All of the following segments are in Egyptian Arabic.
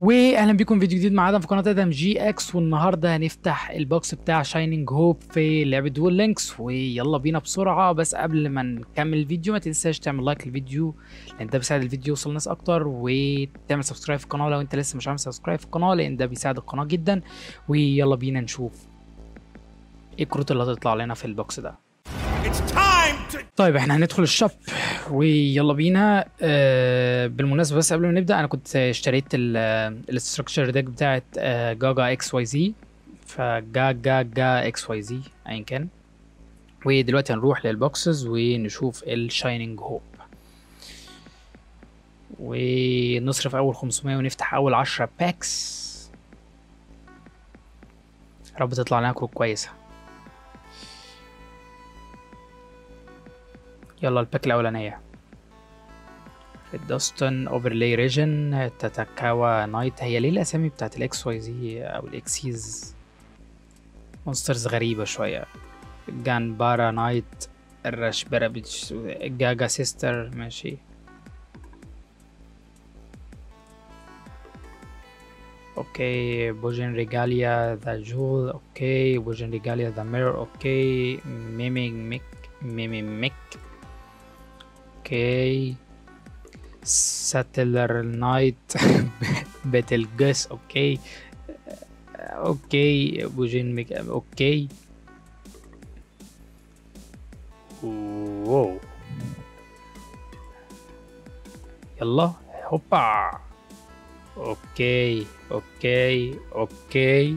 واهلا بيكم فيديو جديد مع ادم في قناه ادم جي اكس والنهارده هنفتح البوكس بتاع شايننج هوب في لعبه دول لينكس ويلا بينا بسرعه بس قبل ما نكمل الفيديو ما تنساش تعمل لايك للفيديو لان ده بيساعد الفيديو يوصل لناس اكتر وتعمل سبسكرايب في القناه لو انت لسه مش عامل سبسكرايب في القناه لان ده بيساعد القناه جدا ويلا بينا نشوف ايه الكروت اللي هتطلع لنا في البوكس ده It's time to طيب احنا هندخل الشوب ويلا بينا آه بالمناسبه بس قبل ما نبدا انا كنت اشتريت الاستراكشر ديك بتاعت آه جاجا اكس واي زي فجا جا جا اكس واي زي ايا كان ودلوقتي هنروح للبوكسز ونشوف الشايننج هوب ونصرف اول 500 ونفتح اول 10 باكس يا رب تطلع لنا كروت كويسه يلا الباك الأولانية دوستون اوفرلاي ريجن تاتاكاوا نايت هي ليه الأسامي بتاعت الإكس واي زي أو الإكسيز مونسترز غريبة شوية جان بارا نايت الراشبرا بيتش جاجا سيستر ماشي اوكي بوجن ريجاليا ذا جول اوكي بوجن ريجاليا ذا ميرور اوكي ميمينج ميك ميمي ميك اوكي ساتلر نايت باتل جس اوكي اوكي بوجين ميك اوكي واو يلا هوبا اوكي اوكي اوكي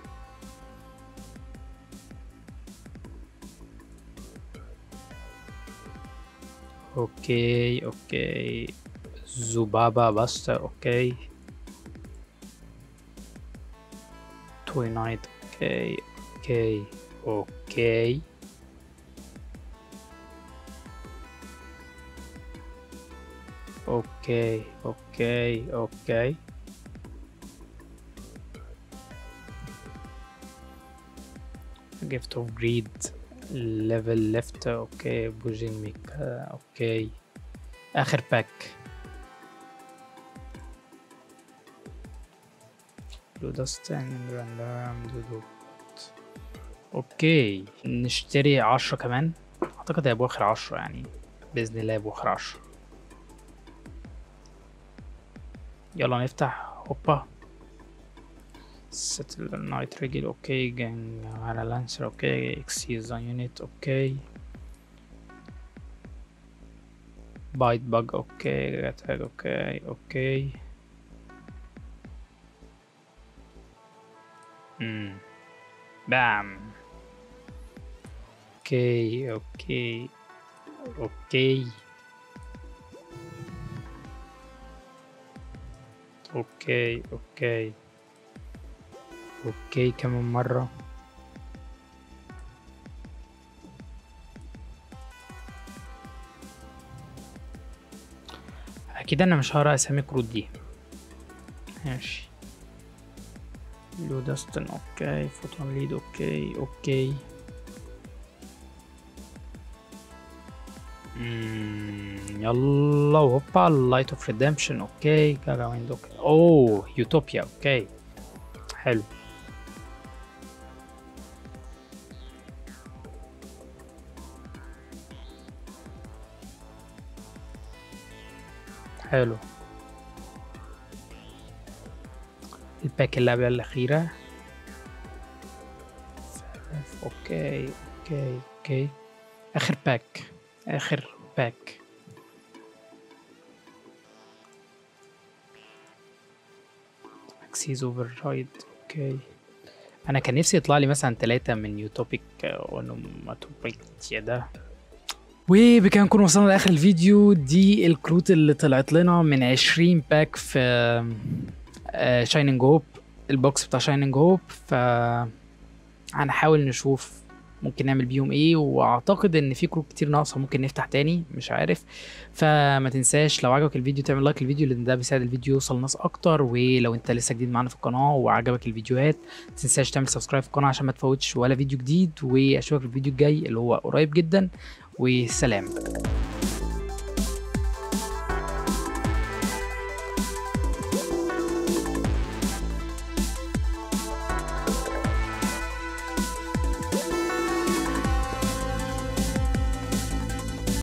اوكي اوكي زبابة بس اوكي توي نايت اوكي اوكي اوكي اوكي اوكي اوكي gift of greed level left اوكي بوجين ميكا اوكي اخر باك دو داستن راندوم دو دوت اوكي نشتري عشرة كمان اعتقد هيبقوا اخر عشرة يعني باذن الله يبقوا اخر عشرة يلا نفتح هوبا ستل نايت ريجل اوكي جان على لانسر اوكي اكسيز يونت اوكي بايت باج اوكي اتاك اوكي اوكي امم بام اوكي اوكي اوكي اوكي اوكي اوكي كمان مرة اكيد انا مش هقرا اسامي الكروت دي ماشي لو داستن اوكي فوتون ليد اوكي اوكي مم، يلا هوبا لايت اوف ريدمشن اوكي جاجا ويند اوكي اوه يوتوبيا اوكي حلو حلو الباك اللي قبل الأخيرة اوكي اوكي اوكي آخر باك آخر باك اكسيز اوفر رايد اوكي انا كان نفسي يطلع لي مثلا ثلاثة من يوتوبيك اونوماتوبيك ده وبكده نكون وصلنا لاخر الفيديو دي الكروت اللي طلعت لنا من 20 باك في شايننج هوب البوكس بتاع شايننج هوب ف هنحاول نشوف ممكن نعمل بيهم ايه واعتقد ان في كروت كتير ناقصه ممكن نفتح تاني مش عارف فما تنساش لو عجبك الفيديو تعمل لايك للفيديو لان ده بيساعد الفيديو يوصل لناس اكتر ولو انت لسه جديد معانا في القناه وعجبك الفيديوهات ما تنساش تعمل سبسكرايب في القناه عشان ما تفوتش ولا فيديو جديد واشوفك في الفيديو الجاي اللي هو قريب جدا وسلام